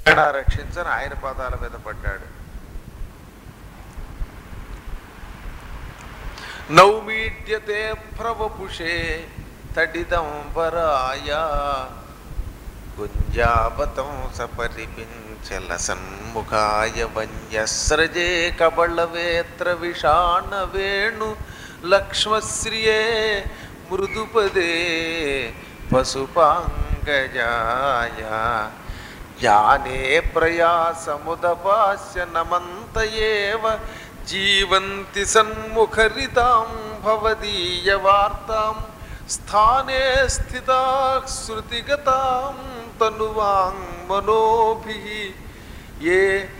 రక్షించని ఆయన పాదాల మీద పడ్డాడు నౌమీడ్యతే ప్రవపుషే తడిదంబరాయ గుంజాబతం సపరిపించల సన్ముఖాయ వంజస్రజే కబళవేత్ర విషాణ వేణు లక్ష్మశ్రియే మృదుపదే పశుపాంగజాయ జ్ఞానే ప్రయాసముదపాస్య నమంత ఏవ జీవంతి సన్ముఖరితాం భవదీయ వార్తాం స్థానే స్థితా శృతిగతాం తనువాంగ్మనోభి ఏ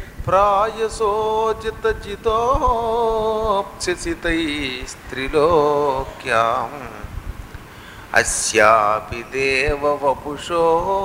ప్రాయసోజితజితోప్సితై స్త్రిలోక్యాం అస్యాపి దేవవపుషో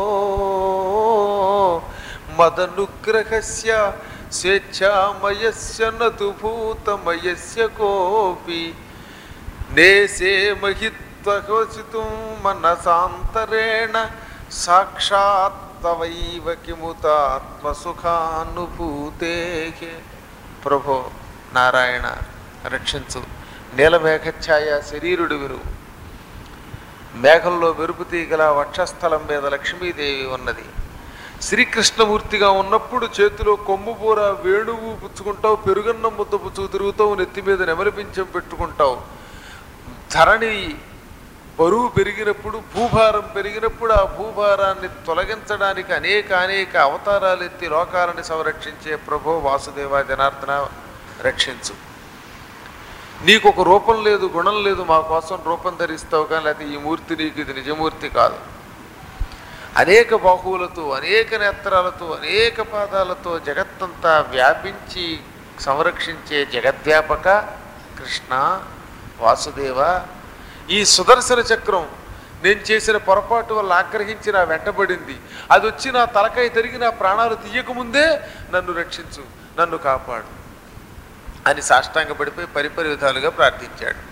మదనుగ్రహస్య స్వేచ్ఛామయస్య నతు భూతమయస్య కోపి నేసే మహిత్వసితుం మనసాంతరేణ సాక్షాత్ తవైవ కిముతాత్మసుఖానుభూతే ప్రభో నారాయణ రక్షించు నీలమేఘఛాయ శరీరుడు విరువు మేఘంలో మెరుపు తీగల వక్షస్థలం మీద లక్ష్మీదేవి ఉన్నది శ్రీకృష్ణమూర్తిగా ఉన్నప్పుడు చేతిలో కొమ్ము బూర వేణువు పుచ్చుకుంటావు పెరుగన్నం ముద్ద పుచ్చుకు తిరుగుతావు నెత్తి మీద నెమలిపించం పెట్టుకుంటావు ధరణి బరువు పెరిగినప్పుడు భూభారం పెరిగినప్పుడు ఆ భూభారాన్ని తొలగించడానికి అనేక అనేక అవతారాలు ఎత్తి లోకాలను సంరక్షించే ప్రభో వాసుదేవ జనార్దన రక్షించు నీకు ఒక రూపం లేదు గుణం లేదు మా కోసం రూపం ధరిస్తావు కానీ లేకపోతే ఈ మూర్తి నీకు ఇది నిజమూర్తి కాదు అనేక బాహువులతో అనేక నేత్రాలతో అనేక పాదాలతో జగత్తంతా వ్యాపించి సంరక్షించే జగద్వ్యాపక కృష్ణ వాసుదేవ ఈ సుదర్శన చక్రం నేను చేసిన పొరపాటు వల్ల ఆగ్రహించి నా వెంటబడింది అది వచ్చి నా తలకాయ తిరిగి నా ప్రాణాలు తీయకముందే నన్ను రక్షించు నన్ను కాపాడు అని సాష్టాంగ పడిపోయి పరిపరి విధాలుగా ప్రార్థించాడు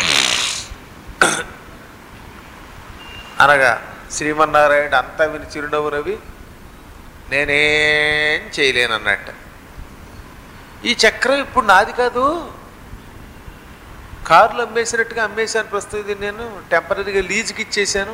అనగా శ్రీమన్నారాయణ అంతా విని చిరునవ్వు నవ్వి నేనేం చేయలేనన్నట్ట ఈ చక్రం ఇప్పుడు నాది కాదు కార్లు అమ్మేసినట్టుగా అమ్మేశాను ప్రస్తుతం ఇది నేను టెంపరీగా లీజుకి ఇచ్చేశాను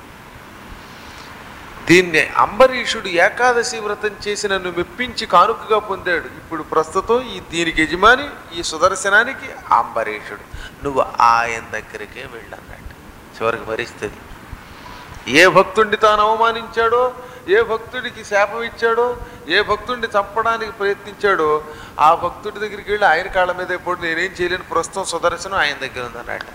దీన్ని అంబరీషుడు ఏకాదశి వ్రతం చేసి నన్ను మెప్పించి కానుకగా పొందాడు ఇప్పుడు ప్రస్తుతం ఈ దీనికి యజమాని ఈ సుదర్శనానికి అంబరీషుడు నువ్వు ఆయన దగ్గరికే వెళ్ళన్నట్టు చివరికి భరిస్తుంది ఏ భక్తుడిని తాను అవమానించాడో ఏ భక్తుడికి శాపం ఇచ్చాడో ఏ భక్తుడిని చంపడానికి ప్రయత్నించాడో ఆ భక్తుడి దగ్గరికి వెళ్ళి ఆయన కాళ్ళ మీద ఇప్పుడు నేనేం చేయలేను ప్రస్తుతం సుదర్శనం ఆయన దగ్గర ఉందన్నట్టు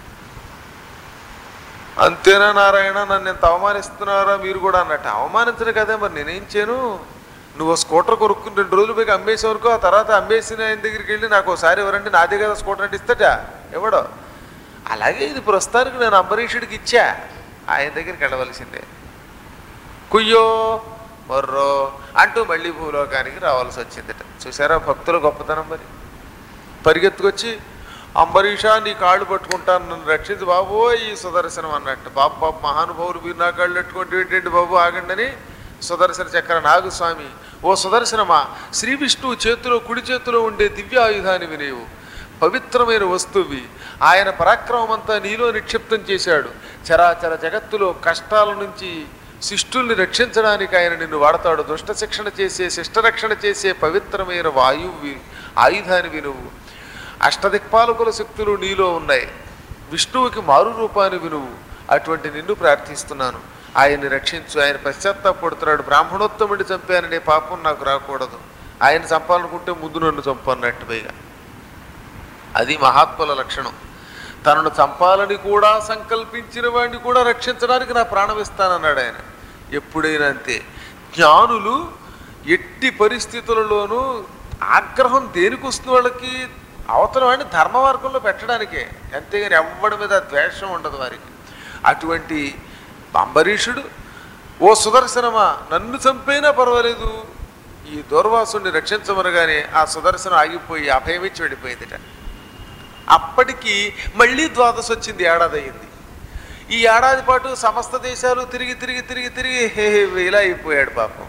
అంతేనా నారాయణ నన్ను ఎంత అవమానిస్తున్నారా మీరు కూడా అన్నట్టు అవమానించడు కదా మరి నేనేం చేయను నువ్వు స్కూటర్ కొనుక్కుని రెండు రోజులు పోయి అమ్మేసే వరకు ఆ తర్వాత అమ్మేసిన ఆయన దగ్గరికి వెళ్ళి నాకు ఒకసారి ఎవరంటే నాదే కదా స్కూటర్ అంటే ఇస్తాట ఎవడో అలాగే ఇది ప్రస్తుతానికి నేను అంబరీషుడికి ఇచ్చా ఆయన దగ్గరికి వెళ్ళవలసిందే కుయ్యో మొర్రో అంటూ మళ్ళీ భూలోకానికి రావాల్సి వచ్చిందట చూసారా భక్తుల గొప్పతనం మరి పరిగెత్తుకొచ్చి అంబరీష నీ కాళ్ళు పట్టుకుంటాను నన్ను రక్షించు బాబు ఈ సుదర్శనం అన్నట్టు బాబు బాబు మహానుభావులు మీరు నా కాళ్ళు పెట్టుకుంటే ఏంటండి బాబు ఆగండి అని సుదర్శన చక్ర నాగుస్వామి ఓ సుదర్శనమా శ్రీ విష్ణువు చేతిలో కుడి చేతిలో ఉండే దివ్య ఆయుధాన్ని నీవు పవిత్రమైన వస్తువి ఆయన పరాక్రమం అంతా నీలో నిక్షిప్తం చేశాడు చరాచర జగత్తులో కష్టాల నుంచి శిష్టుల్ని రక్షించడానికి ఆయన నిన్ను వాడతాడు దుష్ట శిక్షణ చేసే శిష్టరక్షణ చేసే పవిత్రమైన వాయువు ఆయుధానివి నువ్వు అష్టదిక్పాలకుల శక్తులు నీలో ఉన్నాయి విష్ణువుకి మారు రూపాన్ని నువ్వు అటువంటి నిన్ను ప్రార్థిస్తున్నాను ఆయన్ని రక్షించు ఆయన పశ్చాత్తాపడుతున్నాడు బ్రాహ్మణోత్తముడి చంపాననే పాపం నాకు రాకూడదు ఆయన చంపాలనుకుంటే ముందు నన్ను చంపన్నట్టు పైగా అది మహాత్ముల లక్షణం తనను చంపాలని కూడా సంకల్పించిన వాడిని కూడా రక్షించడానికి నా ప్రాణం ఇస్తానన్నాడు ఆయన ఎప్పుడైనా అంతే జ్ఞానులు ఎట్టి పరిస్థితులలోనూ ఆగ్రహం దేనికి వస్తున్న వాళ్ళకి అవతల వాడిని ధర్మ మార్గంలో పెట్టడానికే అంతేగాని ఎవ్వడి మీద ద్వేషం ఉండదు వారికి అటువంటి అంబరీషుడు ఓ సుదర్శనమా నన్ను చంపైనా పర్వాలేదు ఈ దూర్వాసుని రక్షించమనగానే ఆ సుదర్శనం ఆగిపోయి అభయమిచ్చి వెళ్ళిపోయిందిట అప్పటికి మళ్ళీ ద్వాదశి వచ్చింది ఏడాది అయింది ఈ ఏడాది పాటు సమస్త దేశాలు తిరిగి తిరిగి తిరిగి తిరిగి హే హే ఇలా అయిపోయాడు పాపం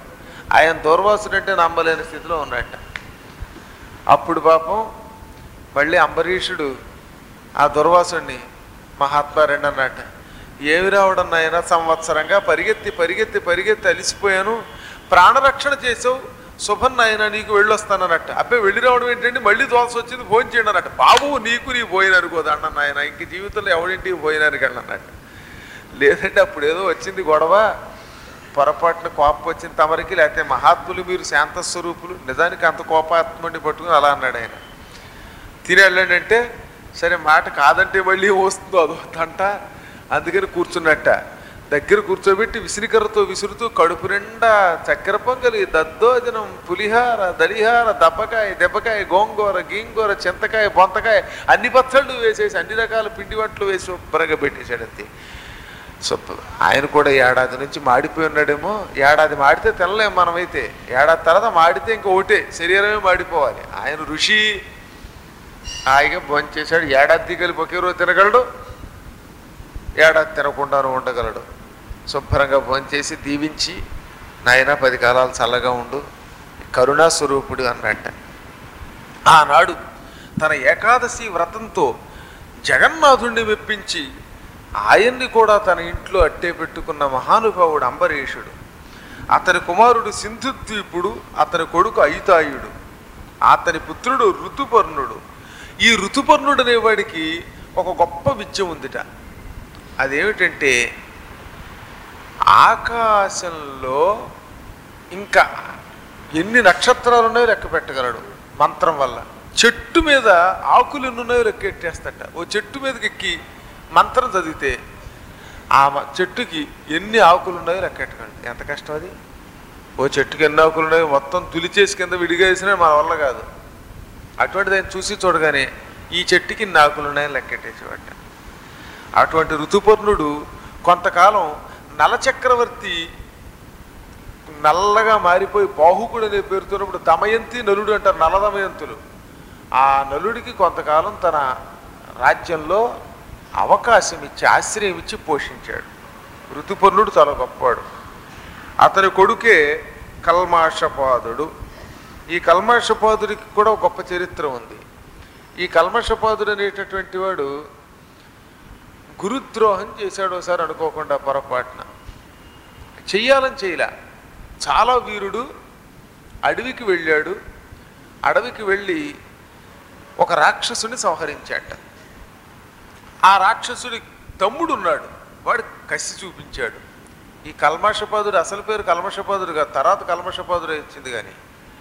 ఆయన దూర్వాసుడు అంటే నమ్మలేని స్థితిలో ఉన్నట్ట అప్పుడు పాపం మళ్ళీ అంబరీషుడు ఆ దుర్వాసుడిని మహాత్మా రెండు అన్నట్ట ఏమి రావడం నాయన సంవత్సరంగా పరిగెత్తి పరిగెత్తి పరిగెత్తి అలిసిపోయాను ప్రాణరక్షణ చేసావు శుభన్ నాయన నీకు వెళ్ళొస్తానన్నట్ట అబ్బాయి వెళ్ళి రావడం ఏంటంటే మళ్ళీ దోశ వచ్చింది ఫోన్ చేయండి అన్నట్ట బాబు నీకు నీ పోయినారు కోదండ నాయన ఇంక జీవితంలో ఎవడింటికి పోయినారు అన్నట్టు లేదంటే అప్పుడు ఏదో వచ్చింది గొడవ పొరపాటున కోపం వచ్చింది తమరికి లేకపోతే మహాత్ములు మీరు శాంత స్వరూపులు నిజానికి అంత కోపాత్మని పట్టుకుని అలా అన్నాడు ఆయన తిని వెళ్ళండి సరే మాట కాదంటే మళ్ళీ వస్తుందో అదో తంట అందుకని కూర్చున్నట్ట దగ్గర కూర్చోబెట్టి విసిరికర్రతో విసురుతూ కడుపు నిండా చక్కెర పొంగలి దద్దోజనం పులిహార దలిహార దబ్బకాయ దెబ్బకాయ గోంగూర గీంగూర చింతకాయ బొంతకాయ అన్ని పచ్చళ్ళు వేసేసి అన్ని రకాల పిండి వంటలు వేసి శుభ్రంగా పెట్టేశాడు అంతే సొప్ప ఆయన కూడా ఏడాది నుంచి మాడిపోయి ఉన్నాడేమో ఏడాది మాడితే తినలేం మనమైతే ఏడాది తర్వాత మాడితే ఇంకా ఒకటే శరీరమే మాడిపోవాలి ఆయన ఋషి హాయిగా భోంచేశాడు ఏడాది కలిపి ఒకే రోజు తినగలడు ఏడాది తినకుండాను ఉండగలడు శుభ్రంగా భోంచేసి దీవించి నాయన పది కాలాలు చల్లగా ఉండు కరుణా స్వరూపుడు అన్నట్ట ఆనాడు తన ఏకాదశి వ్రతంతో జగన్నాథుణ్ణి మెప్పించి ఆయన్ని కూడా తన ఇంట్లో అట్టే పెట్టుకున్న మహానుభావుడు అంబరీషుడు అతని కుమారుడు సింధుద్వీపుడు అతని కొడుకు అయితాయుడు అతని పుత్రుడు ఋతుపర్ణుడు ఈ ఋతుపర్ణుడు అనేవాడికి ఒక గొప్ప విద్య ఉందిట అదేమిటంటే ఆకాశంలో ఇంకా ఎన్ని నక్షత్రాలు ఉన్నాయో లెక్క పెట్టగలడు మంత్రం వల్ల చెట్టు మీద ఆకులు ఎన్ని ఉన్నాయో లెక్కెట్టేస్తట ఓ చెట్టు మీదకి ఎక్కి మంత్రం చదివితే ఆ మ- చెట్టుకి ఎన్ని ఆకులు ఉన్నాయో లెక్కెట్టగలడు ఎంత కష్టం అది ఓ చెట్టుకి ఎన్ని ఆకులు ఉన్నాయో మొత్తం తులిచేసి కింద విడిగా వేసినా మన వల్ల కాదు అటువంటిది ఆయన చూసి చూడగానే ఈ చెట్టుకి ఇన్ని ఆకులు ఉన్నాయని లెక్కెట్టేసేవాట అటువంటి ఋతుపర్ణుడు కొంతకాలం నలచక్రవర్తి నల్లగా మారిపోయి బాహుకుడు అనే పేరుతోనప్పుడు దమయంతి నలుడు అంటారు నల దమయంతులు ఆ నలుడికి కొంతకాలం తన రాజ్యంలో అవకాశం ఇచ్చి ఆశ్రయం ఇచ్చి పోషించాడు ఋతుపర్ణుడు చాలా గొప్పవాడు అతని కొడుకే కల్మాషపాదుడు ఈ కల్మాషపాదుడికి కూడా ఒక గొప్ప చరిత్ర ఉంది ఈ కల్మషపాదుడు అనేటటువంటి వాడు గురుద్రోహం చేశాడు ఒకసారి అనుకోకుండా పొరపాటున చెయ్యాలని చేయలే చాలా వీరుడు అడవికి వెళ్ళాడు అడవికి వెళ్ళి ఒక రాక్షసుని సంహరించాట ఆ రాక్షసుడి తమ్ముడు ఉన్నాడు వాడు కసి చూపించాడు ఈ కల్మషపాదుడు అసలు పేరు కల్మషపాదుడు కాదు తర్వాత కల్మషపాదుడు వచ్చింది కానీ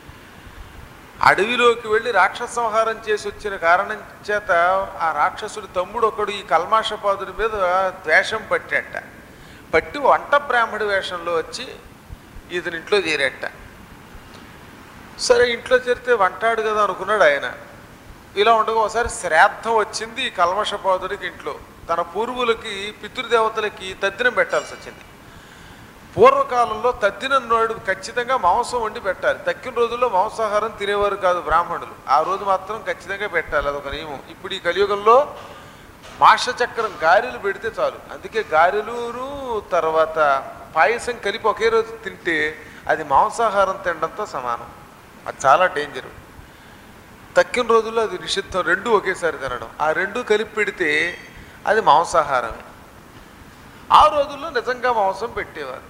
అడవిలోకి వెళ్ళి రాక్షస సంహారం చేసి వచ్చిన కారణం చేత ఆ రాక్షసుడి తమ్ముడు ఒకడు ఈ కల్మాషపాదుడి మీద ద్వేషం పట్టాట పట్టి వంట బ్రాహ్మడి వేషంలో వచ్చి ఇతని ఇంట్లో చేరేట సరే ఇంట్లో చేరితే వంటాడు కదా అనుకున్నాడు ఆయన ఇలా ఉండగా ఒకసారి శ్రాద్ధం వచ్చింది ఈ కల్మషపాదుడికి ఇంట్లో తన పూర్వులకి పితృదేవతలకి తద్దినం పెట్టాల్సి వచ్చింది పూర్వకాలంలో తద్దినన్నాడు ఖచ్చితంగా మాంసం వండి పెట్టాలి తక్కిన రోజుల్లో మాంసాహారం తినేవారు కాదు బ్రాహ్మణులు ఆ రోజు మాత్రం ఖచ్చితంగా పెట్టాలి అదొక నియమం ఇప్పుడు ఈ కలియుగంలో మాష చక్రం గారెలు పెడితే చాలు అందుకే గారెలును తర్వాత పాయసం కలిపి ఒకే రోజు తింటే అది మాంసాహారం తినడంతో సమానం అది చాలా డేంజర్ తక్కిన రోజుల్లో అది నిషిద్ధం రెండు ఒకేసారి తినడం ఆ రెండు కలిపి పెడితే అది మాంసాహారమే ఆ రోజుల్లో నిజంగా మాంసం పెట్టేవారు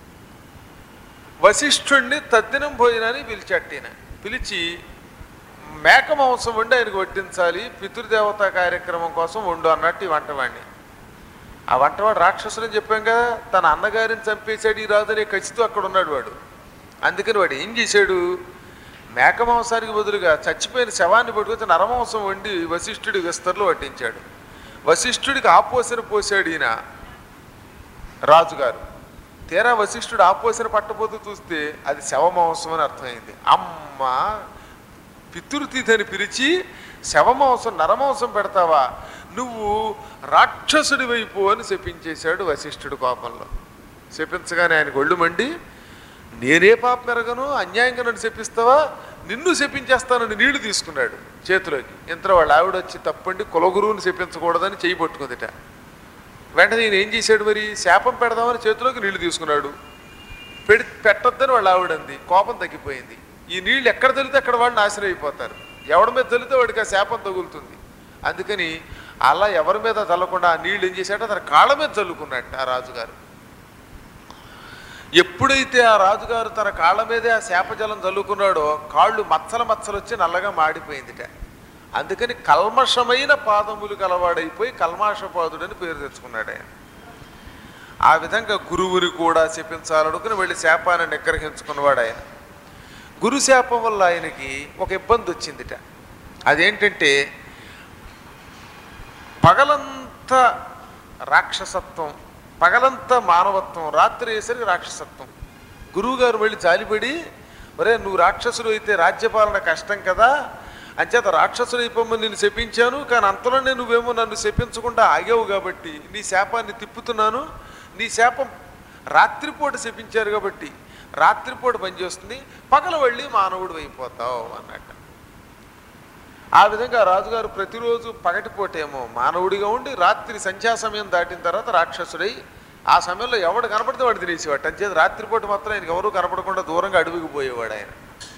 వశిష్ఠుణ్ణి తద్దినం భోజనాన్ని పిలిచట్టిన పిలిచి మేక మాంసం వండి ఆయనకు వడ్డించాలి పితృదేవత కార్యక్రమం కోసం వండు అన్నట్టు ఈ వంటవాడిని ఆ వంటవాడు రాక్షసుని చెప్పాం కదా తన అన్నగారిని చంపేశాడు ఈ రాజునే ఖచ్చితంగా అక్కడ ఉన్నాడు వాడు అందుకని వాడు ఏం చేశాడు మేక మాంసానికి బదులుగా చచ్చిపోయిన శవాన్ని పట్టుకొచ్చి నరమాంసం వండి వశిష్ఠుడి విస్తరలో వడ్డించాడు వశిష్ఠుడికి ఆపోసన పోసాడు ఈయన రాజుగారు తీరా వశిష్ఠుడు ఆపోసన పట్టబోతూ చూస్తే అది శవమాంసం అని అర్థమైంది అమ్మ పితృతిథని పిలిచి శవమాంసం నరమాంసం పెడతావా నువ్వు రాక్షసుడి వైపు అని శపించేశాడు వశిష్ఠుడు కోపంలో శపించగానే ఆయన ఒళ్ళు మండి నేనే పాప మెరగను అన్యాయంగా నన్ను శపిస్తావా నిన్ను శపించేస్తానని నీళ్లు తీసుకున్నాడు చేతిలోకి ఇంతలో వాళ్ళ ఆవిడ వచ్చి తప్పండి కులగురువుని శపించకూడదని చేయి పట్టుకుందిట వెంటనే ఈయన ఏం చేశాడు మరి శాపం పెడదామని చేతిలోకి నీళ్లు తీసుకున్నాడు పెడి పెట్టొద్దని వాళ్ళు ఆవిడంది కోపం తగ్గిపోయింది ఈ నీళ్ళు ఎక్కడ తొలితే అక్కడ వాళ్ళు నాశనం అయిపోతారు ఎవడి మీద తొలితే వాడికి ఆ శాపం తగులుతుంది అందుకని అలా ఎవరి మీద చల్లకుండా ఆ నీళ్ళు ఏం చేశాడో తన కాళ్ళ మీద చల్లుకున్నట్టు ఆ రాజుగారు ఎప్పుడైతే ఆ రాజుగారు తన కాళ్ళ మీదే ఆ శాపజలం చల్లుకున్నాడో కాళ్ళు మచ్చల మచ్చలు వచ్చి నల్లగా మాడిపోయిందిట అందుకని కల్మషమైన పాదములు కలవాడైపోయి కల్మాషపాదుడని పేరు తెచ్చుకున్నాడు ఆయన ఆ విధంగా గురువుని కూడా శపించాలనుకుని వెళ్ళి శాపాన్ని నిగ్రహించుకున్నవాడు ఆయన గురు శాపం వల్ల ఆయనకి ఒక ఇబ్బంది వచ్చిందిట అదేంటంటే పగలంతా రాక్షసత్వం పగలంతా మానవత్వం రాత్రి వేసరికి రాక్షసత్వం గురువుగారు వెళ్ళి జాలిపడి ఒరే నువ్వు రాక్షసుడు అయితే రాజ్యపాలన కష్టం కదా అంచేత రాక్షసుడు అయిపోమని నేను శపించాను కానీ అంతలోనే నువ్వేమో నన్ను శపించకుండా ఆగావు కాబట్టి నీ శాపాన్ని తిప్పుతున్నాను నీ శాపం రాత్రిపూట శపించారు కాబట్టి రాత్రిపూట పనిచేస్తుంది పగల వెళ్ళి మానవుడు అయిపోతావు అన్నట్టు ఆ విధంగా రాజుగారు ప్రతిరోజు పగటిపూటేమో మానవుడిగా ఉండి రాత్రి సంధ్యా సమయం దాటిన తర్వాత రాక్షసుడై ఆ సమయంలో ఎవడు కనపడితే వాడు తినేసేవాడు అంచేది రాత్రిపూట మాత్రం ఆయనకి ఎవరు కనపడకుండా దూరంగా అడవికి పోయేవాడు ఆయన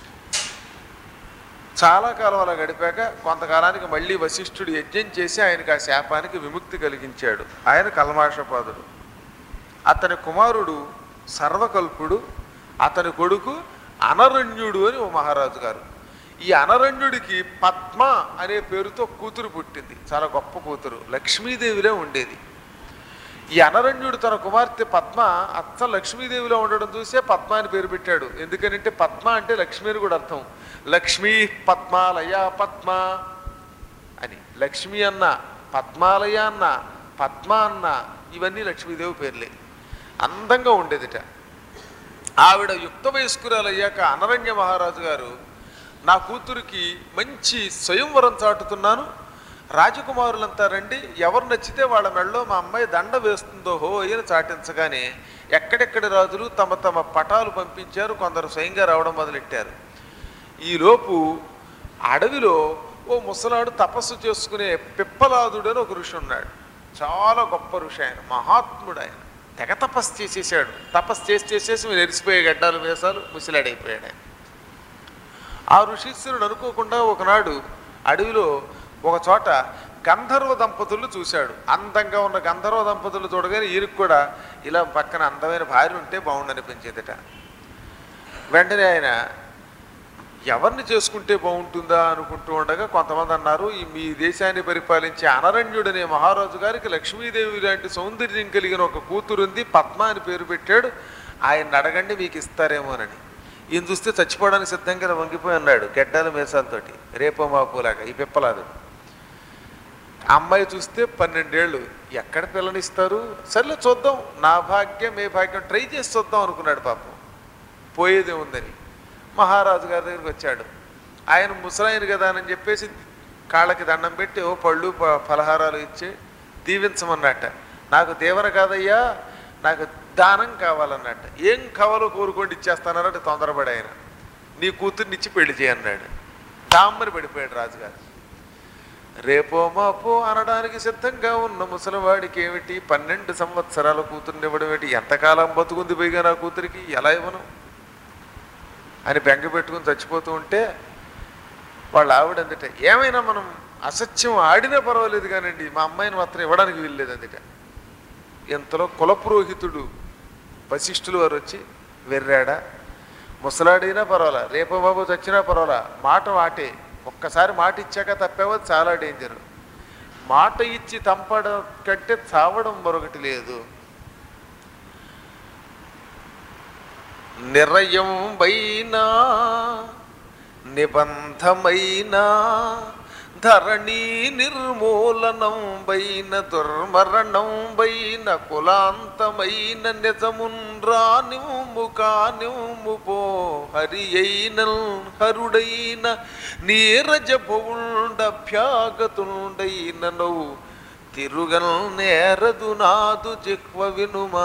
చాలా కాలం అలా గడిపాక కొంతకాలానికి మళ్ళీ వశిష్ఠుడు యజ్ఞం చేసి ఆయనకు ఆ శాపానికి విముక్తి కలిగించాడు ఆయన కల్మాషపాదుడు అతని కుమారుడు సర్వకల్పుడు అతని కొడుకు అనరణ్యుడు అని ఓ మహారాజు గారు ఈ అనరణ్యుడికి పద్మ అనే పేరుతో కూతురు పుట్టింది చాలా గొప్ప కూతురు లక్ష్మీదేవిలో ఉండేది ఈ అనరణ్యుడు తన కుమార్తె పద్మ అచ్చ లక్ష్మీదేవిలో ఉండడం చూసే పద్మ అని పేరు పెట్టాడు ఎందుకనంటే పద్మ అంటే లక్ష్మి అని కూడా అర్థం లక్ష్మీ పద్మాలయ పద్మ అని లక్ష్మి అన్న పద్మాలయ అన్న పద్మ అన్న ఇవన్నీ లక్ష్మీదేవి పేర్లే అందంగా ఉండేదిట ఆవిడ యుక్త వయస్కురాలయ్యాక అనరణ్య మహారాజు గారు నా కూతురికి మంచి స్వయంవరం చాటుతున్నాను రాజకుమారులంతా రండి ఎవరు నచ్చితే వాళ్ళ మెళ్ళలో మా అమ్మాయి దండ వేస్తుందో హో అని చాటించగానే ఎక్కడెక్కడి రాజులు తమ తమ పటాలు పంపించారు కొందరు స్వయంగా రావడం మొదలెట్టారు ఈలోపు అడవిలో ఓ ముసలాడు తపస్సు చేసుకునే పిప్పలాదుడు అని ఒక ఋషి ఉన్నాడు చాలా గొప్ప ఋషి ఆయన మహాత్ముడు ఆయన తెగ తపస్సు చేసేసాడు తపస్సు చేసి చేసేసి మీరు ఎరిసిపోయే గడ్డాలు వేసాలు ముసిలాడైపోయాడు ఆయన ఆ ఋషీశ్వరుడు అనుకోకుండా ఒకనాడు అడవిలో ఒక చోట గంధర్వ దంపతులు చూశాడు అందంగా ఉన్న గంధర్వ దంపతులు చూడగానే ఈయనకు కూడా ఇలా పక్కన అందమైన భార్య ఉంటే బాగుండనిపించేదట వెంటనే ఆయన ఎవరిని చేసుకుంటే బాగుంటుందా అనుకుంటూ ఉండగా కొంతమంది అన్నారు ఈ మీ దేశాన్ని పరిపాలించే అనరణ్యుడనే మహారాజు గారికి లక్ష్మీదేవి లాంటి సౌందర్యం కలిగిన ఒక కూతురు ఉంది పద్మ అని పేరు పెట్టాడు ఆయన అడగండి మీకు ఇస్తారేమోనని ఈయన చూస్తే చచ్చిపోవడానికి సిద్ధంగా వంగిపోయి అన్నాడు గెడ్డాల మీసాలతోటి రేపో మాపులాగా ఈ పిప్పలాదు ఆ అమ్మాయి చూస్తే పన్నెండేళ్ళు ఎక్కడ పిల్లనిస్తారు సర్లే చూద్దాం నా భాగ్యం ఏ భాగ్యం ట్రై చేసి చూద్దాం అనుకున్నాడు పాపం పోయేదే ఉందని మహారాజు గారి దగ్గరికి వచ్చాడు ఆయన ముసలాయన కదా అని చెప్పేసి కాళ్ళకి దండం పెట్టి ఓ పళ్ళు ప- ఫలహారాలు ఇచ్చి దీవించమన్నట్ట నాకు దేవర కాదయ్యా నాకు దానం కావాలన్నట్ట ఏం కావాలో కోరుకోండి ఇచ్చేస్తానన్నట్టు తొందరపడి ఆయన నీ కూతుర్ని ఇచ్చి పెళ్లి చేయన్నాడు దామ్మని పడిపోయాడు రాజుగారు రేపో మాపో అనడానికి సిద్ధంగా ఉన్న ముసలివాడికి ఏమిటి పన్నెండు సంవత్సరాల కూతుర్ని ఇవ్వడం ఏంటి ఎంతకాలం బతుకుంది పైగా నా కూతురికి ఎలా ఇవ్వను అని బెంగ పెట్టుకుని చచ్చిపోతూ ఉంటే వాళ్ళ ఆవిడ అందుట ఏమైనా మనం అసత్యం ఆడినా పర్వాలేదు కానండి మా అమ్మాయిని మాత్రం ఇవ్వడానికి వీల్లేదు అందుట ఇంతలో కులపురోహితుడు వశిష్ఠులు వారు వచ్చి వెర్రాడా ముసలాడినా పర్వాలా రేపు బాబు చచ్చినా పర్వాలా మాట మాటే ఒక్కసారి మాట ఇచ్చాక తప్పేవో చాలా డేంజర్ మాట ఇచ్చి తంపడం కంటే చావడం మరొకటి లేదు నిర్ణయం వైనా నిబంధమైనా ధరణి నిర్మూలనం వైన దుర్మరణం వైన కులాంతమైన నిజమున్రా నిమ్ము కానిమ్ము పో హరి అయిన హరుడైన నీరజ భవుండభ్యాగతుండైన నవ్వు తిరుగల్ నేరదు నాదు జిహ్వ వినుమా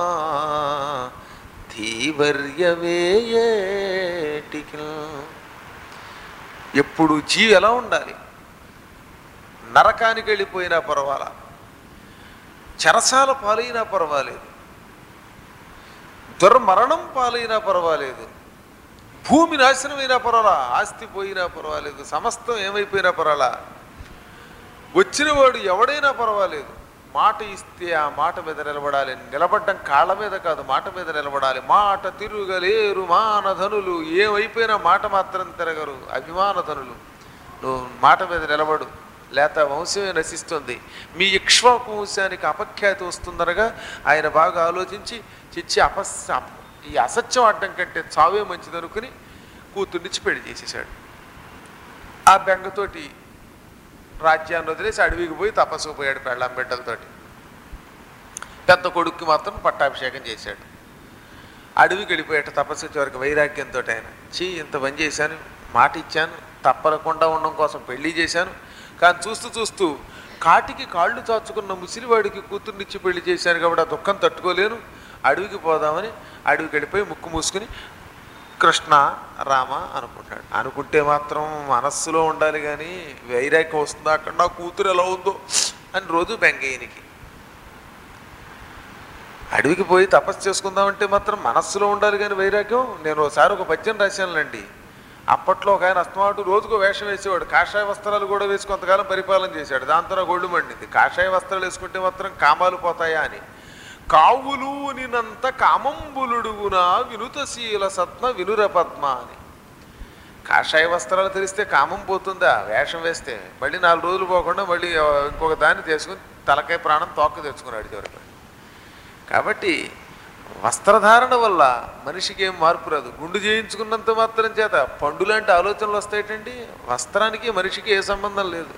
ధీవర్యవేయేటికి ఎప్పుడు జీవి ఎలా ఉండాలి నరకానికి వెళ్ళిపోయినా పర్వాలా చెరసాల పాలైనా పర్వాలేదు దుర్మరణం పాలైనా పర్వాలేదు భూమి నాశనమైనా పర్వాలా ఆస్తి పోయినా పర్వాలేదు సమస్తం ఏమైపోయినా పర్వాలా వచ్చినవాడు ఎవడైనా పర్వాలేదు మాట ఇస్తే ఆ మాట మీద నిలబడాలి నిలబడ్డం కాళ్ళ మీద కాదు మాట మీద నిలబడాలి మాట తిరుగలేరు మానధనులు ఏమైపోయినా మాట మాత్రం తిరగరు అభిమానధనులు నువ్వు మాట మీద నిలబడు లేత వంశమే నశిస్తుంది మీ ఇక్ష్వాకు వంశానికి అపఖ్యాతి వస్తుందనగా ఆయన బాగా ఆలోచించి చిచ్చి అపస్ అప- ఈ అసత్యం ఆడటం కంటే చావే మంచిదనుకుని కూతుర్నిచ్చి పెళ్లి చేసేసాడు ఆ బెంగతోటి రాజ్యాన్ని వదిలేసి అడవికి పోయి తపస్సు పోయాడు పెళ్ళాం బిడ్డలతోటి పెద్ద కొడుక్కి మాత్రం పట్టాభిషేకం చేశాడు అడవికి వెళ్ళిపోయాట తపస్సు వచ్చే వరకు వైరాగ్యంతో ఆయన చీ ఇంత పని చేశాను మాట ఇచ్చాను తప్పకుండా ఉండడం కోసం పెళ్లి చేశాను కానీ చూస్తూ చూస్తూ కాటికి కాళ్ళు చాచుకున్న ముసిలివాడికి కూతుర్నిచ్చి పెళ్లి చేశాను కాబట్టి ఆ దుఃఖం తట్టుకోలేను అడవికి పోదామని అడవికి వెళ్ళిపోయి ముక్కు మూసుకుని కృష్ణ రామ అనుకుంటాడు అనుకుంటే మాత్రం మనస్సులో ఉండాలి కానీ వైరాగ్యం వస్తుందా అక్కడ నా కూతురు ఎలా ఉందో అని రోజు బెంగయ్యనికి అడవికి పోయి తపస్సు చేసుకుందామంటే మాత్రం మనస్సులో ఉండాలి కానీ వైరాగ్యం నేను ఒకసారి ఒక పద్యం రాశానులేండి అప్పట్లో ఒక ఆయన అస్తమాటు రోజుకో వేషం వేసేవాడు కాషాయ వస్త్రాలు కూడా వేసి కొంతకాలం పరిపాలన చేశాడు దాంతో నా గొళ్ళు మండింది కాషాయ వస్త్రాలు వేసుకుంటే మాత్రం కామాలు పోతాయా అని కావులు నినంత కామంబులుడుగునా వినుతశీల సత్మ వినుర పద్మ అని కాషాయ వస్త్రాలు తెలిస్తే కామం పోతుందా వేషం వేస్తే మళ్ళీ నాలుగు రోజులు పోకుండా మళ్ళీ ఆ, ఇంకొక దాన్ని తీసుకుని తలకాయ ప్రాణం తోక తెచ్చుకున్నాడు చివరికి కాబట్టి వస్త్రధారణ వల్ల మనిషికి ఏం మార్పు రాదు గుండు చేయించుకున్నంత మాత్రం చేత పండు లాంటి ఆలోచనలు వస్తాయటండి వస్త్రానికి మనిషికి ఏ సంబంధం లేదు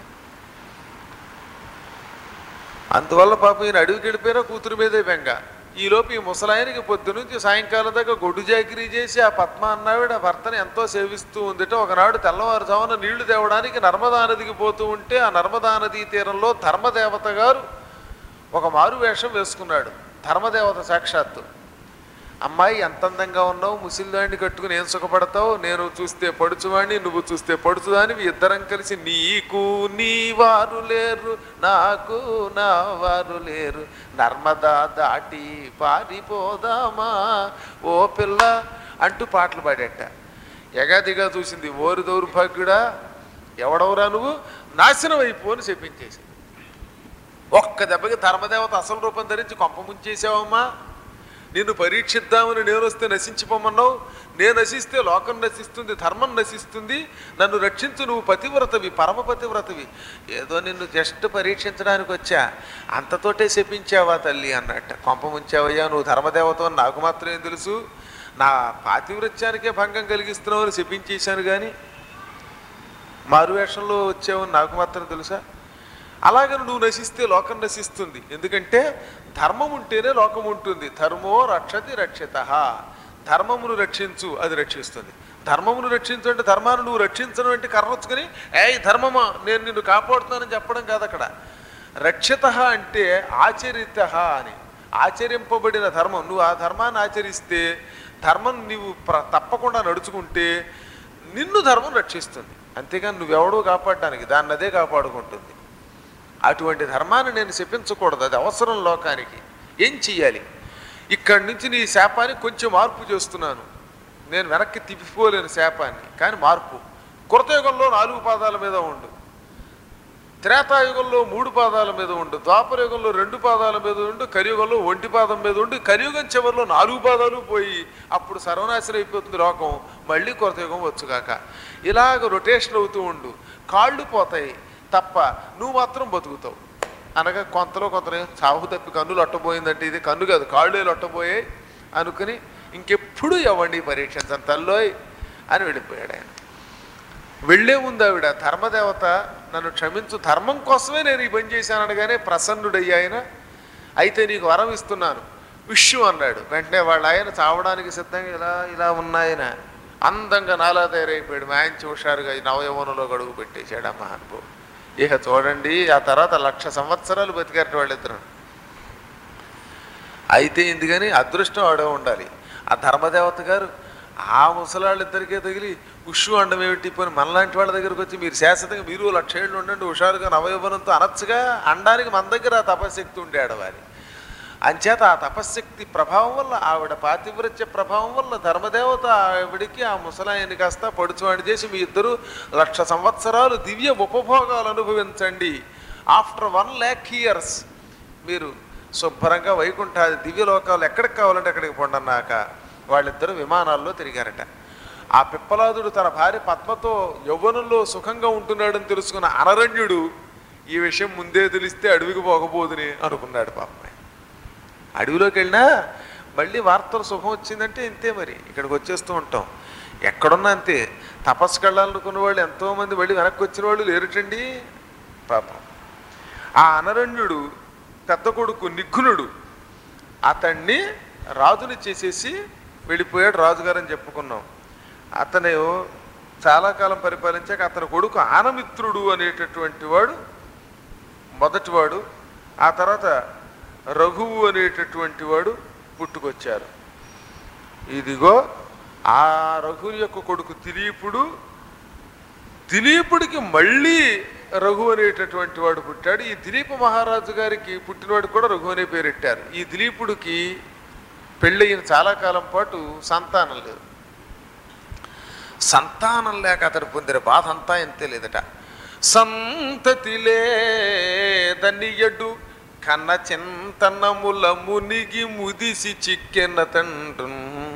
అందువల్ల పాపం ఈయన అడవికి వెళ్ళిపోయినా కూతురు మీదే బెంగ ఈలోపు ఈ ముసలాయనకి పొద్దు నుంచి సాయంకాలం దాకా గొడ్డు జాకిరీ చేసి ఆ పద్మ అన్నావిడ ఆ భర్తని ఎంతో సేవిస్తూ ఉందిట ఒకనాడు తెల్లవారుజామున నీళ్లు తేవడానికి నర్మదా నదికి పోతూ ఉంటే ఆ నర్మదా నదీ తీరంలో ధర్మదేవత గారు ఒక మారు వేషం వేసుకున్నాడు ధర్మదేవత సాక్షాత్తు అమ్మాయి ఎంత అందంగా ఉన్నావు ముసిల్దాన్ని కట్టుకుని ఏం సుఖపడతావు నేను చూస్తే పడుచువాణ్ణి నువ్వు చూస్తే పడుచుదాని ఇద్దరం కలిసి నీకు నీ వారు లేరు నాకు నా వారు లేరు నర్మదా దాటి పారిపోదామా ఓ పిల్ల అంటూ పాటలు పాడేట ఎగాదిగా చూసింది ఓరి దౌర్భాగ్యుడా ఎవడవరా నువ్వు నాశనం అయిపో అని చెప్పించేసి ఒక్క దెబ్బకి ధర్మదేవత అసలు రూపం ధరించి కొంప ముంచేసావమ్మా నిన్ను పరీక్షిద్దామని నేను వస్తే నశించిపోమన్నావు నేను నశిస్తే లోకం నశిస్తుంది ధర్మం నశిస్తుంది నన్ను రక్షించు నువ్వు పతివ్రతవి పరమ పతివ్రతవి ఏదో నిన్ను జస్ట్ పరీక్షించడానికి వచ్చా అంతతోటే శపించావా తల్లి అన్నట్ట కొంప ముంచావయ్యా నువ్వు ధర్మదేవత అని నాకు మాత్రం ఏం తెలుసు నా పాతివ్రత్యానికే భంగం కలిగిస్తున్నావు అని శపించేశాను కానీ మారువేషంలో వచ్చావని నాకు మాత్రం తెలుసా అలాగని నువ్వు నశిస్తే లోకం నశిస్తుంది ఎందుకంటే ధర్మం ఉంటేనే లోకం ఉంటుంది ధర్మో రక్షతి రక్షిత ధర్మమును రక్షించు అది రక్షిస్తుంది ధర్మమును రక్షించు అంటే ధర్మాన్ని నువ్వు రక్షించడం అంటే కర్రొచ్చుకొని ఏ ధర్మమా నేను నిన్ను కాపాడుతానని చెప్పడం కాదు అక్కడ రక్షిత అంటే ఆచరిత అని ఆచరింపబడిన ధర్మం నువ్వు ఆ ధర్మాన్ని ఆచరిస్తే ధర్మం నీవు ప్ర- తప్పకుండా నడుచుకుంటే నిన్ను ధర్మం రక్షిస్తుంది అంతేగాని నువ్వెవడో కాపాడడానికి దాన్ని అదే కాపాడుకుంటుంది అటువంటి ధర్మాన్ని నేను శపించకూడదు అది అవసరం లోకానికి ఏం చెయ్యాలి ఇక్కడి నుంచి నీ శాపాన్ని కొంచెం మార్పు చేస్తున్నాను నేను వెనక్కి తిప్పిపోలేను శాపాన్ని కానీ మార్పు కృతయుగంలో నాలుగు పాదాల మీద ఉండు త్రేతాయుగంలో మూడు పాదాల మీద ఉండు ద్వాపరయుగంలో రెండు పాదాల మీద ఉండు కలియుగంలో ఒంటి పాదం మీద ఉండు కలియుగం చివరిలో నాలుగు పాదాలు పోయి అప్పుడు సర్వనాశనం అయిపోతుంది లోకం మళ్ళీ కొరతయుగం వచ్చుగాక ఇలాగ రొటేషన్ అవుతూ ఉండు కాళ్ళు పోతాయి తప్ప నువ్వు మాత్రం బతుకుతావు అనగా కొంతలో కొంత చావు తప్పి కన్నులు అట్టబోయిందంటే ఇది కన్ను కాదు కాళ్ళే లొట్టబోయాయి అనుకుని ఇంకెప్పుడు ఎవ్వండి పరీక్షించను తల్లోయ్ అని వెళ్ళిపోయాడు ఆయన వెళ్ళే ముందు ఆవిడ ధర్మదేవత నన్ను క్షమించు ధర్మం కోసమే నేను ఈ పని చేశాను అనగానే ప్రసన్నుడయ్యి ఆయన అయితే నీకు వరం ఇస్తున్నాను విష్ణు అన్నాడు వెంటనే వాళ్ళ ఆయన చావడానికి సిద్ధంగా ఇలా ఇలా ఉన్నాయన అందంగా నాలా తయారైపోయాడు మాయించి హుషారుగా ఈ నవయవనంలో గడుగు పెట్టేశాడు ఆ మహానుభావుడు ఇక చూడండి ఆ తర్వాత లక్ష సంవత్సరాలు బతికారట వాళ్ళిద్దరు అయితే ఎందుకని అదృష్టం ఆడే ఉండాలి ఆ ధర్మదేవత గారు ఆ ముసలాళ్ళిద్దరికే తగిలి ఉషు అండం ఏమిటి పోని మనలాంటి వాళ్ళ దగ్గరకు వచ్చి మీరు శాశ్వతంగా మీరు లక్షేళ్ళు ఉండండి హుషారుగా నవయవనంతో అనొచ్చుగా అండానికి మన దగ్గర ఆ తపశక్తి ఉండే ఆడవారి అంచేత ఆ తపశ్శక్తి ప్రభావం వల్ల ఆవిడ పాతివ్రత్య ప్రభావం వల్ల ధర్మదేవత ఆవిడికి ఆ ముసలాయని కాస్త పడుచువాడి చేసి మీ ఇద్దరు లక్ష సంవత్సరాలు దివ్య ఉపభోగాలు అనుభవించండి ఆఫ్టర్ వన్ ల్యాక్ ఇయర్స్ మీరు శుభ్రంగా వైకుంఠాది దివ్యలోకాలు ఎక్కడికి కావాలంటే అక్కడికి పొండన్నాక వాళ్ళిద్దరూ విమానాల్లో తిరిగారట ఆ పిప్పలాదుడు తన భార్య పద్మతో యవ్వనంలో సుఖంగా ఉంటున్నాడని తెలుసుకున్న అనరణ్యుడు ఈ విషయం ముందే తెలిస్తే అడవికి పోకపోదుని అనుకున్నాడు పాపం ఆయన. అడవిలోకి వెళ్ళినా మళ్ళీ వార్తలు సుఖం వచ్చిందంటే ఇంతే మరి ఇక్కడికి వచ్చేస్తూ ఉంటాం ఎక్కడున్నా అంతే తపస్సుకు వెళ్ళాలనుకున్న వాళ్ళు ఎంతోమంది మళ్ళీ వెనక్కి వచ్చిన వాళ్ళు లేరుటండి పాపం ఆ అనరణ్యుడు పెద్ద కొడుకు నిఘ్నుడు అతన్ని రాజుని చేసేసి వెళ్ళిపోయాడు రాజుగారు అని చెప్పుకున్నాం అతను చాలా కాలం పరిపాలించాక అతని కొడుకు ఆనమిత్రుడు అనేటటువంటి వాడు మొదటివాడు ఆ తర్వాత రఘువు అనేటటువంటి వాడు పుట్టుకొచ్చారు ఇదిగో ఆ రఘువు యొక్క కొడుకు దిలీపుడు దిలీపుడికి మళ్ళీ రఘు అనేటటువంటి వాడు పుట్టాడు ఈ దిలీప మహారాజు గారికి పుట్టినవాడు కూడా రఘు అనే పేరెట్టారు ఈ దిలీపుడికి పెళ్ళయిన చాలా కాలం పాటు సంతానం లేదు సంతానం లేక అతడు పొందిన బాధ అంతా ఎంతే లేదట సంతతి లేదనియడు కన్న చింతనముల మునిగి ముదిసి చిక్కెన తండ్రు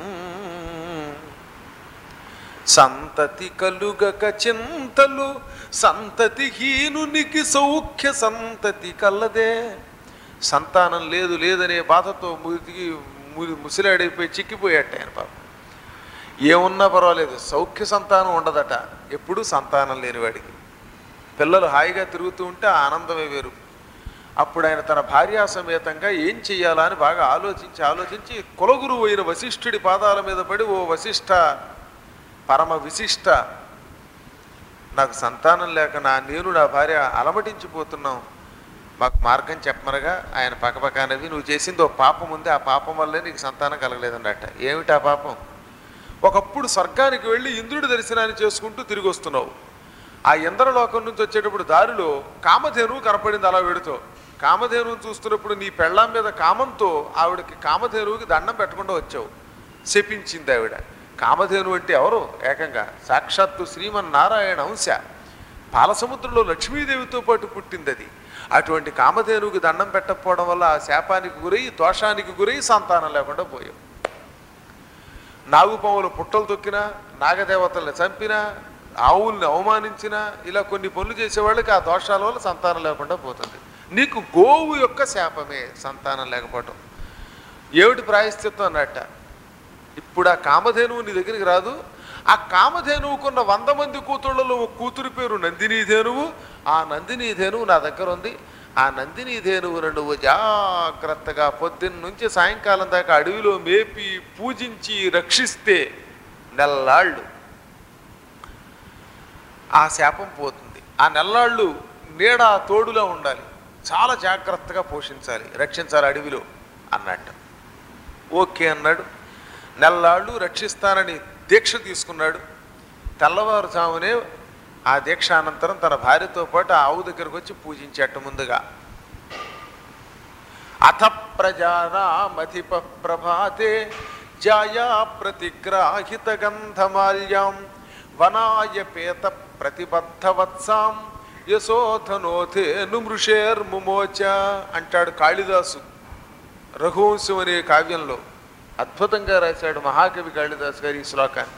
సంతతి కలుగక చింతలు సంతతి హీనునికి సౌఖ్య సంతతి కల్లదే సంతానం లేదు లేదనే బాధతో ముదిగి ము- ముసిలాడైపోయి చిక్కిపోయాట ఆయన పాపం ఏమున్నా పర్వాలేదు సౌఖ్య సంతానం ఉండదట ఎప్పుడూ సంతానం లేనివాడికి పిల్లలు హాయిగా తిరుగుతూ ఉంటే ఆ ఆనందమే వేరు అప్పుడు ఆయన తన భార్యా సమేతంగా ఏం చెయ్యాలా అని బాగా ఆలోచించి ఆలోచించి కులగురువు అయిన వశిష్ఠుడి పాదాల మీద పడి ఓ వశిష్ఠ పరమ విశిష్ట నాకు సంతానం లేక నా నేను నా భార్య అలమటించిపోతున్నాం మాకు మార్గం చెప్పమనగా ఆయన పక్కపక్కనవి నువ్వు చేసింది ఓ పాపం ఉంది ఆ పాపం వల్లే నీకు సంతానం కలగలేదన్నట్ట ఏమిటి ఆ పాపం ఒకప్పుడు స్వర్గానికి వెళ్ళి ఇంద్రుడి దర్శనాన్ని చేసుకుంటూ తిరిగి వస్తున్నావు ఆ ఇంద్రలోకం నుంచి వచ్చేటప్పుడు దారిలో కామధేనువు కనపడింది అలా వెడుతో కామధేనువుని చూస్తున్నప్పుడు నీ పెళ్ళాం మీద కామంతో ఆవిడకి కామధేనువుకి దండం పెట్టకుండా వచ్చావు శపించింది ఆవిడ కామధేను అంటే ఎవరు ఏకంగా సాక్షాత్తు శ్రీమన్నారాయణ అంశ పాలసముద్రంలో లక్ష్మీదేవితో పాటు పుట్టింది అది అటువంటి కామధేనువుకి దండం పెట్టకపోవడం వల్ల ఆ శాపానికి గురై దోషానికి గురై సంతానం లేకుండా పోయావు నాగుపాములు పుట్టలు తొక్కినా నాగదేవతల్ని చంపినా ఆవుల్ని అవమానించినా ఇలా కొన్ని పనులు చేసేవాళ్ళకి ఆ దోషాల వల్ల సంతానం లేకుండా పోతుంది నీకు గోవు యొక్క శాపమే సంతానం లేకపోవటం ఏమిటి ప్రాయశ్చిత్తం అన్నట్ట ఇప్పుడు ఆ కామధేనువు నీ దగ్గరికి రాదు ఆ కామధేనువుకున్న వంద మంది కూతుళ్ళలో ఒక కూతురు పేరు నందినీ ధేనువు ఆ నందినీ ధేనువు నా దగ్గర ఉంది ఆ నందినీ ధేనువును నువ్వు జాగ్రత్తగా పొద్దున్న నుంచి సాయంకాలం దాకా అడవిలో మేపి పూజించి రక్షిస్తే నెల్లాళ్ళు ఆ శాపం పోతుంది ఆ నెల్లాళ్ళు నీడ తోడులో ఉండాలి చాలా జాగ్రత్తగా పోషించాలి రక్షించాలి అడవిలో అన్నట్టు ఓకే అన్నాడు నెల్లాళ్ళు రక్షిస్తానని దీక్ష తీసుకున్నాడు తెల్లవారుజామునే ఆ దీక్ష అనంతరం తన భార్యతో పాటు ఆ ఆవు దగ్గరకు వచ్చి పూజించేట ముందుగా అథ ప్రజానామధిప ప్రభాతే జాయా ప్రతిగ్రాహిత గంధమాల్యాం వనాయపేత ప్రతిబద్ధవత్సాం యశోధనోథేను మృషేర్ముమోచ అంటాడు కాళిదాసు రఘువంశం అనే కావ్యంలో అద్భుతంగా రాశాడు మహాకవి కాళిదాస్ గారి ఈ శ్లోకాన్ని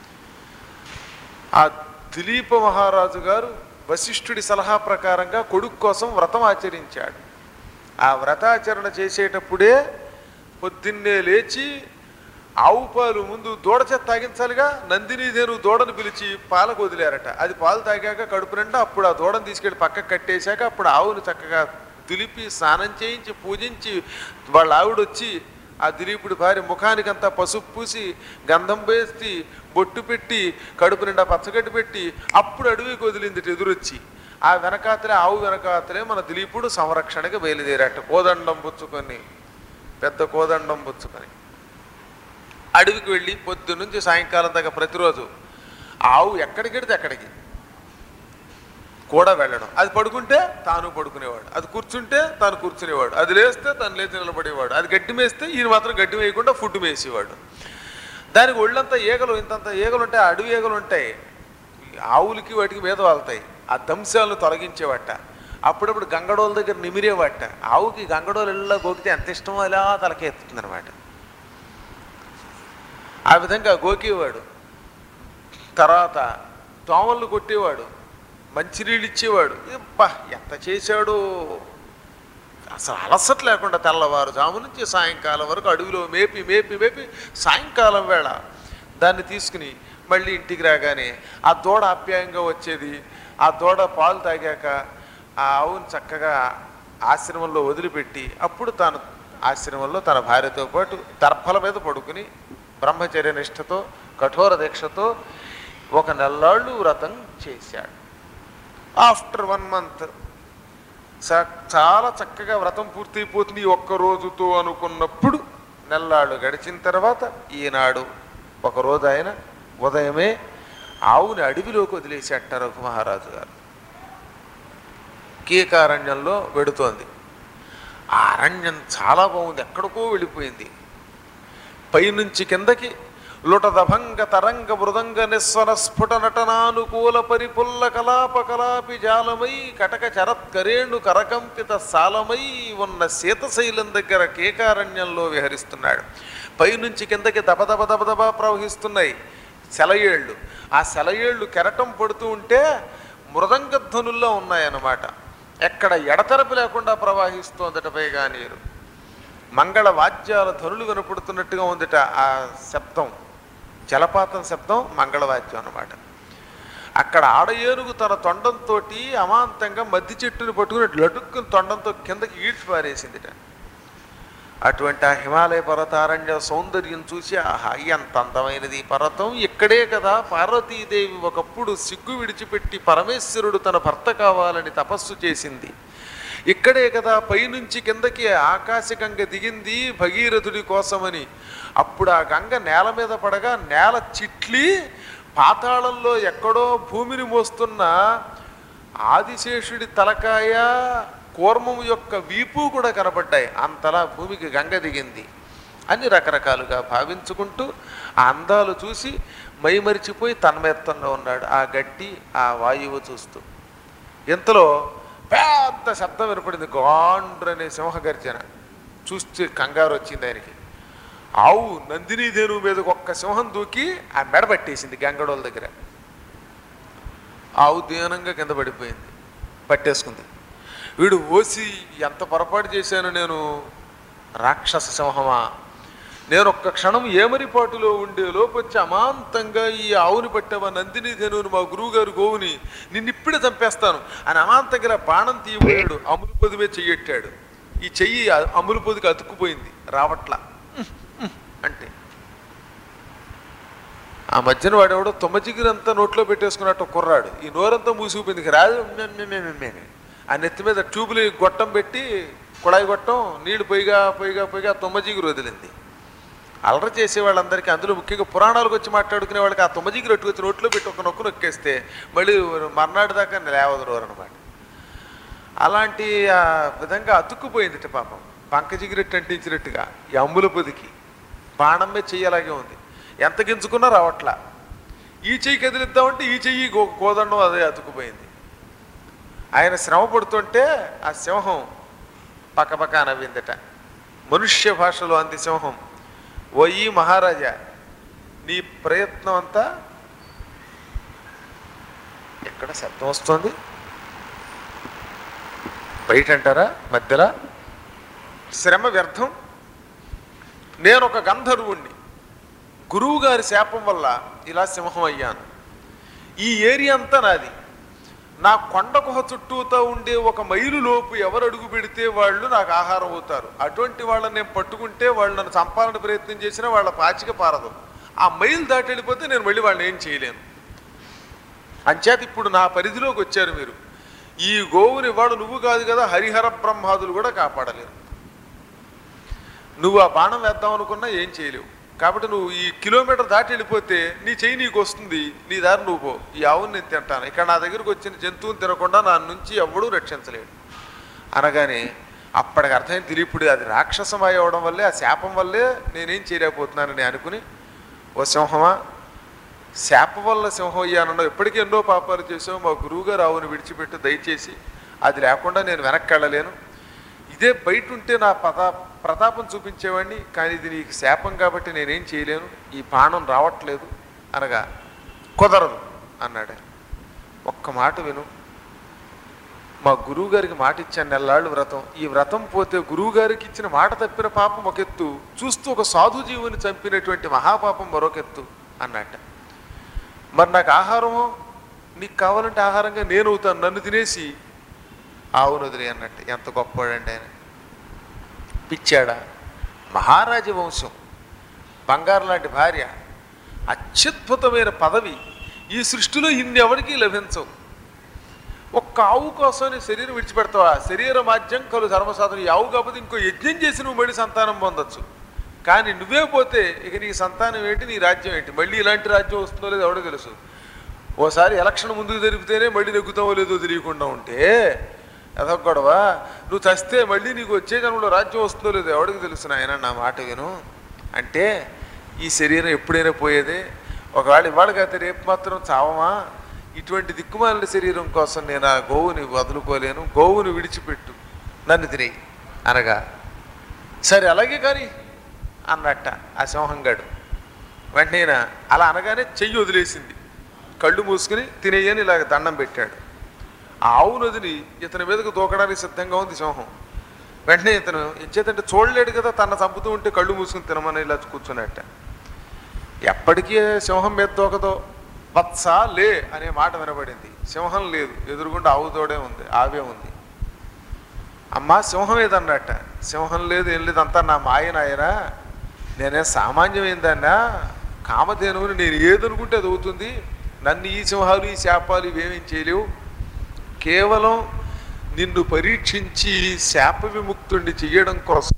ఆ దిలీప మహారాజు గారు వశిష్ఠుడి సలహా ప్రకారంగా కొడుకు కోసం వ్రతం ఆచరించాడు ఆ వ్రతాచరణ చేసేటప్పుడే పొద్దున్నే లేచి ఆవు పాలు ముందు దూడ చేత తాగించాలిగా నందిని దేను దూడను పిలిచి పాలకు వదిలేరట అది పాలు తాగాక కడుపు నిండా అప్పుడు ఆ దూడను తీసుకెళ్ళి పక్కకు కట్టేశాక అప్పుడు ఆవును చక్కగా దులిపి స్నానం చేయించి పూజించి వాళ్ళ ఆవిడ వచ్చి ఆ దిలీపుడి భార్య ముఖానికంతా పసుపు పూసి గంధం వేసి బొట్టు పెట్టి కడుపు నిండా పచ్చగడ్డి పెట్టి అప్పుడు అడవికి వదిలింది ఎదురొచ్చి ఆ వెనకాతలే ఆవు వెనకాతలే మన దిలీపుడు సంరక్షణకి బయలుదేరాట కోదండం పుచ్చుకొని పెద్ద కోదండం పుచ్చుకొని అడవికి వెళ్ళి పొద్దు నుంచి సాయంకాలం దాకా ప్రతిరోజు ఆవు ఎక్కడికి వెడితే అక్కడికి కూడా వెళ్ళడం అది పడుకుంటే తాను పడుకునేవాడు అది కూర్చుంటే తాను కూర్చునేవాడు అది లేస్తే తను లేచి నిలబడేవాడు అది గడ్డి మేస్తే ఈయన మాత్రం గడ్డి వేయకుండా ఫుడ్ వేసేవాడు దానికి ఒళ్ళంతా ఈగలు ఇంతంత ఈగలు ఉంటాయి అడవి ఈగలు ఉంటాయి ఈ ఆవులకి వాటికి మీద వాళ్తాయి ఆ దంశాలను తొలగించేవట అప్పుడప్పుడు గంగడోల దగ్గర నిమిరేవట ఆవుకి గంగడోలు ఇళ్ళ గోకితే ఎంత ఇష్టమో అలా తలకెత్తుతుంది అనమాట ఆ విధంగా గోకేవాడు తర్వాత దోమలు కొట్టేవాడు మంచినీళ్ళు ఇచ్చేవాడు ఇబ్బా ఎంత చేశాడు అసలు అలసట లేకుండా తెల్లవారుజాము నుంచి సాయంకాలం వరకు అడవిలో మేపి మేపి మేపి సాయంకాలం వేళ దాన్ని తీసుకుని మళ్ళీ ఇంటికి రాగానే ఆ దూడ ఆప్యాయంగా వచ్చేది ఆ దూడ పాలు తాగాక ఆ ఆవుని చక్కగా ఆశ్రమంలో వదిలిపెట్టి అప్పుడు తాను ఆశ్రమంలో తన భార్యతో పాటు దర్భల మీద పడుకుని బ్రహ్మచర్య నిష్ఠతో కఠోర దీక్షతో ఒక నెల్లాళ్ళు వ్రతం చేశాడు ఆఫ్టర్ వన్ మంత్ చాలా చక్కగా వ్రతం పూర్తయిపోతుంది ఈ ఒక్క రోజుతో అనుకున్నప్పుడు నెల్లాళ్ళు గడిచిన తర్వాత ఈనాడు ఒక రోజు ఆయన ఉదయమే ఆవుని అడవిలోకి వదిలేసేట రఘు మహారాజు గారు కీకారణ్యంలో వెడుతోంది ఆ అరణ్యం చాలా బాగుంది ఎక్కడికో వెళ్ళిపోయింది పైనుంచి కిందకి లుటదభంగ తరంగ మృదంగ నిస్వర స్ఫుట నటనానుకూల పరిపుల్ల కలాప కలాపి జాలమై కటక చరత్కరేణు కరకంపిత సాలమై ఉన్న శీతశైలం దగ్గర కేకారణ్యంలో విహరిస్తున్నాడు పైనుంచి కిందకి దబదబ దబదబా ప్రవహిస్తున్నాయి సెలయేళ్ళు ఆ సెలయేళ్ళు కెరటం పడుతూ ఉంటే మృదంగ ధ్వనుల్లో ఉన్నాయన్నమాట ఎక్కడ ఎడతెరపి లేకుండా ప్రవహిస్తోందట పైగా నీరు మంగళ వాద్యాల ధ్వనులు వినపడుతున్నట్టుగా ఉందిట ఆ శబ్దం జలపాతం శబ్దం మంగళవాద్యం అన్నమాట అక్కడ ఆడ ఏనుగు తన తొండంతో అమాంతంగా మద్ది చెట్టుని పట్టుకుని లటుక్కుని తొండంతో కిందకి ఈడ్చి పారేసిందిట అటువంటి ఆ హిమాలయ పర్వతారణ్య సౌందర్యం చూసి ఆహా ఎంత అందమైనది ఈ పర్వతం ఇక్కడే కదా పార్వతీదేవి ఒకప్పుడు సిగ్గు విడిచిపెట్టి పరమేశ్వరుడు తన భర్త కావాలని తపస్సు చేసింది ఇక్కడే కదా పైనుంచి కిందకి ఆకాశగంగ దిగింది భగీరథుడి కోసమని అప్పుడు ఆ గంగ నేల మీద పడగా నేల చిట్లి పాతాళంలో ఎక్కడో భూమిని మోస్తున్న ఆదిశేషుడి తలకాయ కూర్మము యొక్క వీపు కూడా కనబడ్డాయి అంతలా భూమికి గంగ దిగింది అని రకరకాలుగా భావించుకుంటూ ఆ అందాలు చూసి మైమరిచిపోయి తన్మయత్వంలో ఉన్నాడు ఆ గడ్డి ఆ వాయువు చూస్తూ ఇంతలో పెద్ద శబ్దం వినపడింది గాండ్రు అనే సింహగర్జన చూస్తే కంగారు వచ్చింది ఆయనకి ఆవు నందిని ధేనువు మీదకి ఒక్క సింహం దూకి ఆ మెడ పట్టేసింది గంగడోల దగ్గర ఆవు దీనంగా కింద పడిపోయింది పట్టేసుకుంది వీడు ఓసి ఎంత పొరపాటు చేశాను నేను రాక్షస సింహమా నేను ఒక్క క్షణం ఏమరిపాటులో ఉండే లోపొచ్చి అమాంతంగా ఈ ఆవుని పట్టావా నందిని ధనువుని మా గురువుగారు గోవుని నిన్ను ఇప్పుడే చంపేస్తాను అని అమాంతంగా ఇలా బాణం తీయబోయాడు అములు పొదివే చెయ్యెట్టాడు ఈ చెయ్యి అ- అములు పొదికి అతుక్కుపోయింది రావట్ల అంటే ఆ మధ్యన వాడెవడో తొమ్మజిగిరంతా నోట్లో పెట్టేసుకున్నట్టు కుర్రాడు ఈ నోరంతా మూసుకుపోయింది ఇక రాదు మేమే ఆ నెత్తి మీద ట్యూబులు గొట్టం పెట్టి కుళాయి గొట్టం నీళ్లు పొయ్యిగా పొయ్యిగా పొయ్యిగా తొమ్మజిగురు వదిలింది అలర చేసే వాళ్ళందరికీ అందులో ముఖ్యంగా పురాణాలకు వచ్చి మాట్లాడుకునే వాళ్ళకి ఆ తొమ్మజిగురు అట్టుకొచ్చి నోట్లో పెట్టి ఒక నొక్కు నొక్కేస్తే మళ్ళీ మర్నాడు దాకా లేవదరు అనమాట అలాంటి ఆ విధంగా అతుక్కుపోయింది పాపం పంకజిగిరెట్టు అంటించినట్టుగా ఈ అమ్ముల పొదికి బాణం మీద చెయ్యి అలాగే ఉంది ఎంత గింజుకున్నా రావట్లా ఈ చెయ్యి కదిలిద్దామంటే ఈ చెయ్యి గో కోదండం అదే అతుక్కుపోయింది ఆయన శ్రమ పడుతుంటే ఆ సింహం పక్కపక్క నవ్విందట మనుష్య భాషలో అంది సింహం ఓ ఈ మహారాజా నీ ప్రయత్నం అంతా ఎక్కడ శబ్దం వస్తుంది బయట అంటారా మధ్యలో శ్రమ వ్యర్థం నేను ఒక గంధర్వుణ్ణి గురువు గారి శాపం వల్ల ఇలా సింహం అయ్యాను ఈ ఏరియా అంతా నాది నా కొండ గుహ చుట్టూతో ఉండే ఒక మైలు లోపు ఎవరు అడుగు పెడితే వాళ్ళు నాకు ఆహారం అవుతారు అటువంటి వాళ్ళని నేను పట్టుకుంటే వాళ్ళు నన్ను చంపాలని ప్రయత్నం చేసినా వాళ్ళ పాచిక పారదు ఆ మైలు దాటి వెళ్ళిపోతే నేను మళ్ళీ వాళ్ళని ఏం చేయలేను అంచేత ఇప్పుడు నా పరిధిలోకి వచ్చారు మీరు ఈ గోవుని వాడు నువ్వు కాదు కదా హరిహర బ్రహ్మాదులు కూడా కాపాడలేరు నువ్వు ఆ బాణం వేద్దాం అనుకున్నా ఏం చేయలేవు కాబట్టి నువ్వు ఈ కిలోమీటర్ దాటి వెళ్ళిపోతే నీ చెయ్యి నీకు వస్తుంది నీ దారి నువ్వు పో ఈ ఆవుని నేను తింటాను ఇక్కడ నా దగ్గరకు వచ్చిన జంతువుని తినకుండా నా నుంచి ఎవడూ రక్షించలేడు అనగానే అప్పటికి అర్థమైంది దిలీపుడు అది రాక్షసమై అవడం వల్లే ఆ శాపం వల్లే నేనేం చేయలేకపోతున్నానని అనుకుని ఓ సింహమా శాపం వల్ల సింహం అయ్యానన్నావు ఎప్పటికీ ఎన్నో పాపాలు చేసావు మా గురువుగారు ఆవుని విడిచిపెట్టి దయచేసి అది లేకుండా నేను వెనక్కి వెళ్ళలేను ఇదే బయట ఉంటే నా ప్రతా ప్రతాపం చూపించేవాడిని కానీ ఇది నీకు శాపం కాబట్టి నేనేం చేయలేను ఈ బాణం రావట్లేదు అనగా కుదరదు అన్నాడు ఒక్క మాట విను మా గురువు గారికి మాట ఇచ్చాను నెల్లాళ్ళు వ్రతం ఈ వ్రతం పోతే గురువు గారికి ఇచ్చిన మాట తప్పిన పాపం ఒక ఎత్తు చూస్తూ ఒక సాధు జీవుని చంపినటువంటి మహాపాపం మరొక ఎత్తు అన్నట్ట మరి నాకు ఆహారము నీకు కావాలంటే ఆహారంగా నేను అవుతాను నన్ను తినేసి ఆవును వదిలే అన్నట్టు ఎంత గొప్పవాడండి ఆయన పిచ్చాడా మహారాజ వంశం బంగారు లాంటి భార్య అత్యద్భుతమైన పదవి ఈ సృష్టిలో ఇన్ని ఎవరికీ లభించవు ఒక్క ఆవు కోసం నీ శరీరం విడిచిపెడతావా శరీర మాధ్యం కలు ధర్మసాధన ఈ ఆవు కాకపోతే ఇంకో యజ్ఞం చేసి నువ్వు మళ్ళీ సంతానం పొందొచ్చు కానీ నువ్వే పోతే ఇక నీ సంతానం ఏంటి నీ రాజ్యం ఏంటి మళ్ళీ ఇలాంటి రాజ్యం వస్తుందో లేదో ఎవడో తెలుసు ఓసారి ఎలక్షన్ ముందుకు జరిగితేనే మళ్ళీ నెగ్గుతావో లేదో తెలియకుండా ఉంటే అదొక గొడవ నువ్వు చస్తే మళ్ళీ నీకు వచ్చే జనంలో రాజ్యం వస్తుందో లేదో ఎవడికి తెలుసు నాయన నా మాట విను అంటే ఈ శరీరం ఎప్పుడైనా పోయేదే ఒకవేళ ఇవాళ కాకపోతే రేపు మాత్రం చావమా ఇటువంటి దిక్కుమాలిన శరీరం కోసం నేను ఆ గోవుని వదులుకోలేను గోవుని విడిచిపెట్టు నన్ను తినేయి అనగా సరే అలాగే కానీ అన్నట్ట ఆ సింహంగాడు వెంటనే ఈయన అలా అనగానే చెయ్యి వదిలేసింది కళ్ళు మూసుకుని తినేయని ఇలాగ దండం పెట్టాడు ఆ ఆవును వదిలి ఇతని మీదకు దూకడానికి సిద్ధంగా ఉంది సింహం వెంటనే ఇతను ఇచ్చేతంటే చూడలేడు కదా తన చంపుతూ ఉంటే కళ్ళు మూసుకుని తినమని ఇలా కూర్చున్నట్ట ఎప్పటికీ సింహం మీద దూకదో వత్స లే అనే మాట వినబడింది సింహం లేదు ఎదురుగుండా ఆవు తోడే ఉంది ఆవే ఉంది అమ్మా సింహం ఏదన్నట్ట సింహం లేదు ఏం లేదు అంతా నా మాయ నాయనా నేనే సామాన్యమైందన్నా కామధేనువుని నేను ఏదనుకుంటే అది అవుతుంది నన్ను ఈ సింహాలు ఈ శాపాలు ఇవేమేం చేయలేవు కేవలం నిన్ను పరీక్షించి శాప విముక్తుడిని చెయ్యడం కోసం